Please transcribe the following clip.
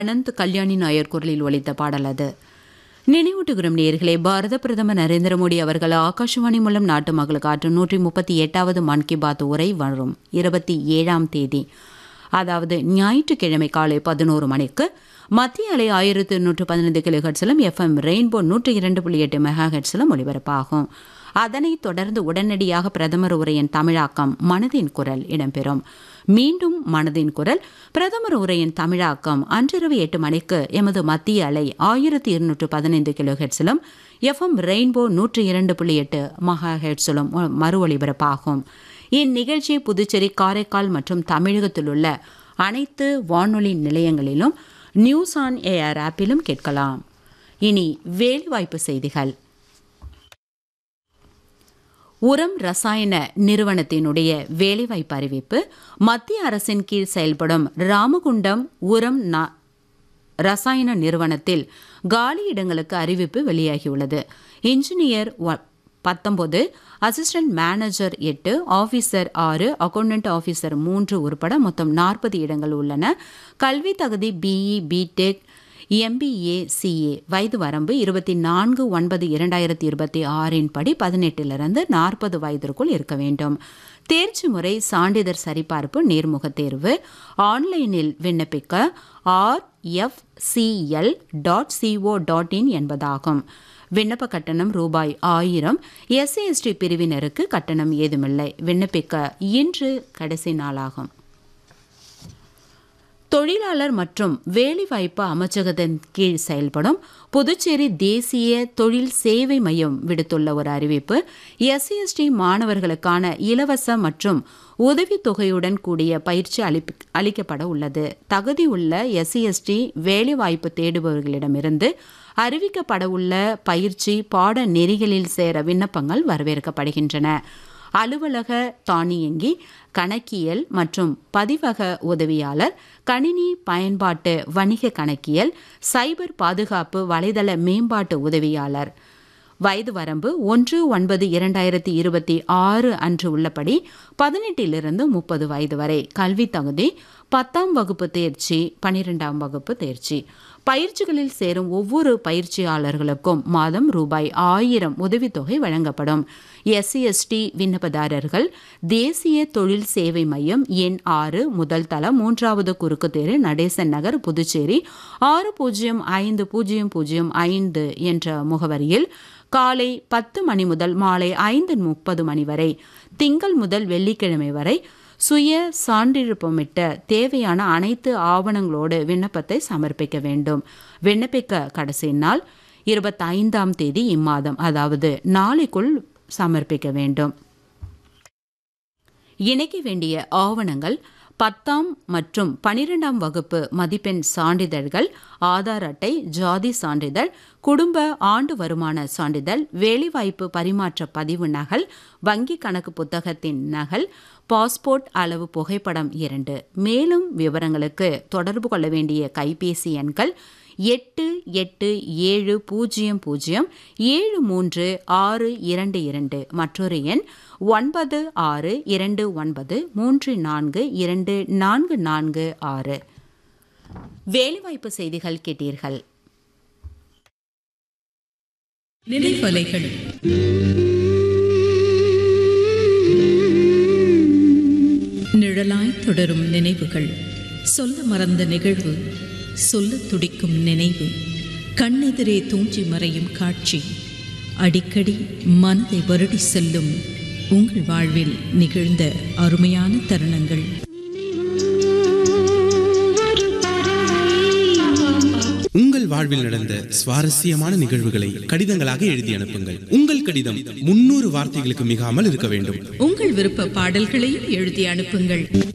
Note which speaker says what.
Speaker 1: அனந்த் கல்யாணி நாயர் குரலில் ஒலித்த பாடல் அது நினைவூட்டுகிறோம் நேர்களே பாரத பிரதமர் நரேந்திர மோடி அவர்கள் ஆகாஷவாணி மூலம் நாட்டு மக்களுக்கு ஆற்றும் நூற்றி முப்பத்தி எட்டாவது மன் கி பாத் உரை வரும் இருபத்தி ஏழாம் தேதி அதாவது ஞாயிற்றுக்கிழமை காலை பதினோரு மணிக்கு மத்திய அலை ஆயிரத்து நூற்று பதினைந்து கிலோ ஹெட்ஸிலும் எஃப்எம் ரெயின்போ நூற்றி இரண்டு புள்ளி எட்டு மெகா ஹெட்ஸிலும் ஒலிபரப்பாகும் அதனைத் தொடர்ந்து உடனடியாக பிரதமர் உரையின் தமிழாக்கம் மனதின் குரல் இடம்பெறும் மீண்டும் மனதின் குரல் பிரதமர் உரையின் தமிழாக்கம் அன்றிரவு எட்டு மணிக்கு எமது மத்திய அலை ஆயிரத்தி இருநூற்று பதினைந்து கிலோ ஹெட்ஸிலும் எஃப்எம் ரெயின்போ நூற்றி இரண்டு புள்ளி எட்டு மகா ஹெட்ஸிலும் மறு ஒலிபரப்பாகும் இந்நிகழ்ச்சி புதுச்சேரி காரைக்கால் மற்றும் தமிழகத்தில் உள்ள அனைத்து வானொலி நிலையங்களிலும் நியூஸ் ஆன் ஏஆர் ஆப்பிலும் கேட்கலாம் இனி வேலைவாய்ப்பு செய்திகள் உரம் ரசாயன நிறுவனத்தினுடைய வேலைவாய்ப்பு அறிவிப்பு மத்திய அரசின் கீழ் செயல்படும் ராமகுண்டம் உரம் ந- ரசாயன நிறுவனத்தில் காலி இடங்களுக்கு அறிவிப்பு வெளியாகியுள்ளது இன்ஜினியர் ஒ- பத்தொன்பது அசிஸ்டன்ட் மேனேஜர் எட்டு ஆஃபீஸர் ஆறு அக்கௌண்டன்ட் ஆஃபீஸர் மூன்று உட்பட மொத்தம் நாற்பது இடங்கள் உள்ளன கல்வி தகுதி பிஇ பிடெக் எம்பிஏ சிஏ வயது வரம்பு இருபத்தி நான்கு ஒன்பது இரண்டாயிரத்தி இருபத்தி ஆறின் படி பதினெட்டிலிருந்து நாற்பது வயதிற்குள் இருக்க வேண்டும் தேர்ச்சி முறை சான்றிதழ் சரிபார்ப்பு நேர்முக தேர்வு ஆன்லைனில் விண்ணப்பிக்க RFCL dot CO dot in என்பதாகும் விண்ணப்ப கட்டணம் ரூபாய் ஆயிரம் எஸ்சி எஸ்டி பிரிவினருக்கு கட்டணம் ஏதுமில்லை விண்ணப்பிக்க இன்று கடைசி நாளாகும் தொழிலாளர் மற்றும் வேலைவாய்ப்பு அமைச்சகத்தின் கீழ் செயல்படும் புதுச்சேரி தேசிய தொழில் சேவை மையம் விடுத்துள்ள ஒரு அறிவிப்பு எஸ்சி எஸ்டி மாணவர்களுக்கான இலவச மற்றும் உதவித்தொகையுடன் கூடிய பயிற்சி அளிப் அளிக்கப்பட உள்ளது தகுதி உள்ள எஸ்சி எஸ்டி வேலைவாய்ப்பு தேடுபவர்களிடமிருந்து அறிவிக்கப்பட உள்ள பயிற்சி பாட நெறிகளில் சேர விண்ணப்பங்கள் வரவேற்கப்படுகின்றன அலுவலக தானியங்கி கணக்கியல் மற்றும் பதிவக உதவியாளர் கணினி பயன்பாட்டு வணிக கணக்கியல் சைபர் பாதுகாப்பு வலைதள மேம்பாட்டு உதவியாளர் வயது வரம்பு ஒன்று ஒன்பது இரண்டாயிரத்தி இருபத்தி ஆறு அன்று உள்ளபடி பதினெட்டிலிருந்து முப்பது வயது வரை கல்வி தகுதி பத்தாம் வகுப்பு தேர்ச்சி பனிரெண்டாம் வகுப்பு தேர்ச்சி பயிற்சிகளில் சேரும் ஒவ்வொரு பயிற்சியாளர்களுக்கும் மாதம் ரூபாய் ஆயிரம் உதவித்தொகை வழங்கப்படும் எஸ்சி எஸ்டி விண்ணப்பதாரர்கள் தேசிய தொழில் சேவை மையம் எண் ஆறு முதல் தளம் மூன்றாவது குறுக்கு தெரு நடேசன் நகர் புதுச்சேரி ஆறு பூஜ்ஜியம் ஐந்து பூஜ்ஜியம் பூஜ்ஜியம் ஐந்து என்ற முகவரியில் காலை பத்து மணி முதல் மாலை ஐந்து முப்பது மணி வரை திங்கள் முதல் வெள்ளிக்கிழமை வரை சுய சான்றிருப்பமிட்ட தேவையான அனைத்து ஆவணங்களோடு விண்ணப்பத்தை சமர்ப்பிக்க வேண்டும் விண்ணப்பிக்க கடைசி நாள் இருபத்தைந்தாம் தேதி இம்மாதம் அதாவது நாளைக்குள் சமர்ப்பிக்க வேண்டும் இணைக்க வேண்டிய ஆவணங்கள் பத்தாம் மற்றும் பனிரெண்டாம் வகுப்பு மதிப்பெண் சான்றிதழ்கள் ஆதார் அட்டை ஜாதி சான்றிதழ் குடும்ப ஆண்டு வருமான சான்றிதழ் வேலைவாய்ப்பு பரிமாற்ற பதிவு நகல் வங்கி கணக்கு புத்தகத்தின் நகல் பாஸ்போர்ட் அளவு புகைப்படம் இரண்டு மேலும் விவரங்களுக்கு தொடர்பு கொள்ள வேண்டிய கைபேசி எண்கள் எட்டு எட்டு ஏழு பூஜ்ஜியம் பூஜ்ஜியம் ஏழு மூன்று ஆறு இரண்டு இரண்டு மற்றொரு எண் ஒன்பது ஆறு இரண்டு ஒன்பது மூன்று நான்கு இரண்டு நான்கு நான்கு ஆறு வேலைவாய்ப்பு செய்திகள் கேட்டீர்கள்
Speaker 2: நினைவலைகள் நிழலாய் தொடரும் நினைவுகள் சொல்ல மறந்த நிகழ்வு சொல்ல துடிக்கும் நினைவு கண்ணெதிரே தூஞ்சி மறையும் காட்சி அடிக்கடி மனதை வருடி செல்லும் உங்கள் வாழ்வில் நிகழ்ந்த அருமையான தருணங்கள்
Speaker 3: உங்கள் வாழ்வில் நடந்த சுவாரஸ்யமான நிகழ்வுகளை கடிதங்களாக எழுதி அனுப்புங்கள் உங்கள் கடிதம் முன்னூறு வார்த்தைகளுக்கு மிகாமல் இருக்க வேண்டும்
Speaker 2: உங்கள் விருப்ப பாடல்களையும் எழுதி அனுப்புங்கள்